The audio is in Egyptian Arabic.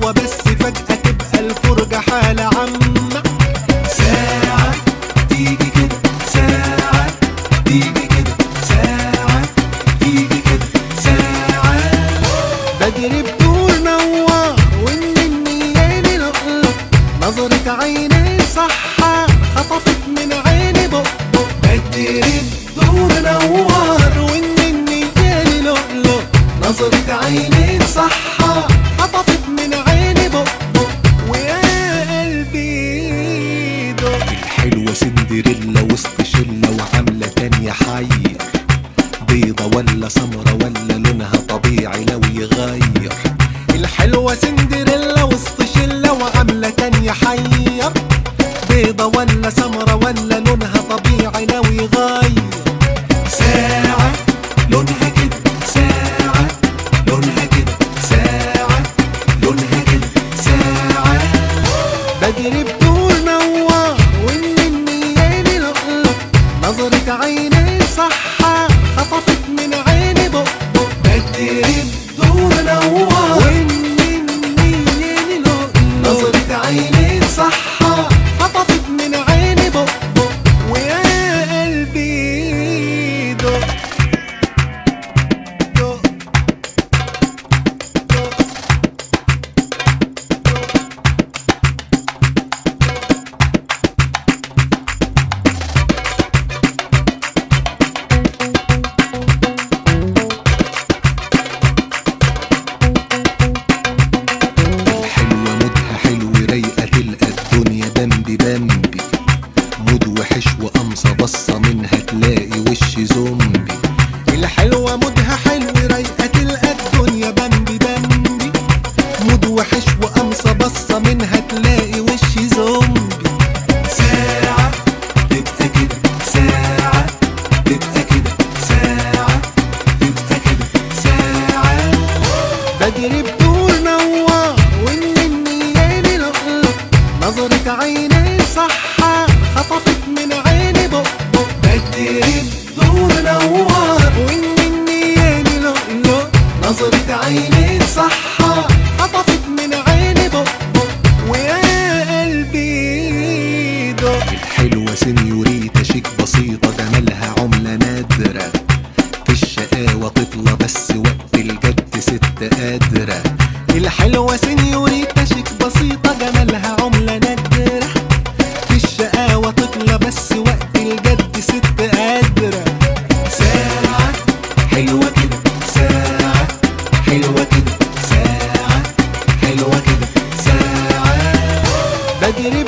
حلوة بس فجأة تبقى الفرجة حالة عامة ساعة تيجي كده ساعة تيجي كده ساعة تيجي كده ساعة بدري بدور نوار وان النيالي لقلق نظرة عيني صحة خطفت من عيني بق بق بدري بدور نوار وان النيالي لقلق نظرة عيني صحة خطفت من عيني بق بق ويا قلبي دق الحلوة سندريلا وسط شلة وعاملة تانية حير بيضة ولا سمرة ولا لونها طبيعي لو يغير الحلوة سندريلا وسط شلة وعاملة تانية حير بيضة ولا سمرة ولا لونها طبيعي لو يغير ساعة لونها كده ساعة لونها كده ساعة لونها كده ساعة بدري بدور نوار وان النيالي لقلق نظرة عيني صحة خطفت من عيني بق بق بدري بدور نوار وان النيالي لقلق نظرة عيني صحة خطفت من عيني بق بق ويا قلبي دق دق دق الحلوة مودها حلو رايقة تلقى الدنيا بمبي بمبي مود وحش وقمصة بصة منها تلاقي وش زومبي الحلوة مودها حلو رايقة تلقى الدنيا بمبي بمبي مود وحش وقمصة بصة منها تلاقي وش زومبي ساعة تبقى كده ساعة تبقى كده ساعة تبقى كده ساعة بدري بدور نوار وان النيالي لقلق نظرة عيني صحة خطفت من عيني بق بق بدري بدور نوار وان النيالي لقلق نظرة عيني صحة خطفت من عيني بق بق ويا قلبي دق الحلوة سنيوريتا شيك بسيطة جمالها عملة نادرة في الشقاوة طفلة بس وقت الجد ست قادرة الحلوة سنيوريتا شيك بسيطة جمالها عملة نادرة في الشقاوة طفلة بس وقت الجد ست قادرة ساعة حلوة كده ساعة حلوة كده ساعة حلوة كده ساعة بدري